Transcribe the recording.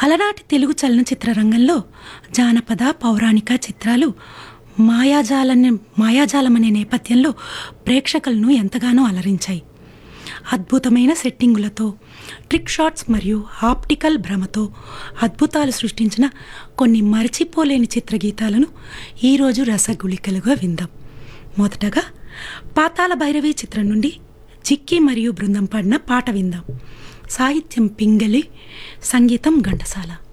అలనాటి తెలుగు చలనచిత్ర రంగంలో జానపద పౌరాణిక చిత్రాలు మాయాజాలని మాయాజాలం అనే నేపథ్యంలో ప్రేక్షకులను ఎంతగానో అలరించాయి అద్భుతమైన సెట్టింగులతో ట్రిక్ షాట్స్ మరియు ఆప్టికల్ భ్రమతో అద్భుతాలు సృష్టించిన కొన్ని మరచిపోలేని చిత్రగీతాలను ఈరోజు రసగుళికలుగా విందాం మొదటగా పాతాల భైరవి చిత్రం నుండి చిక్కి మరియు బృందం పాడిన పాట విందాం సాహిత్యం పింగళి సంగీతం ఘంటసాల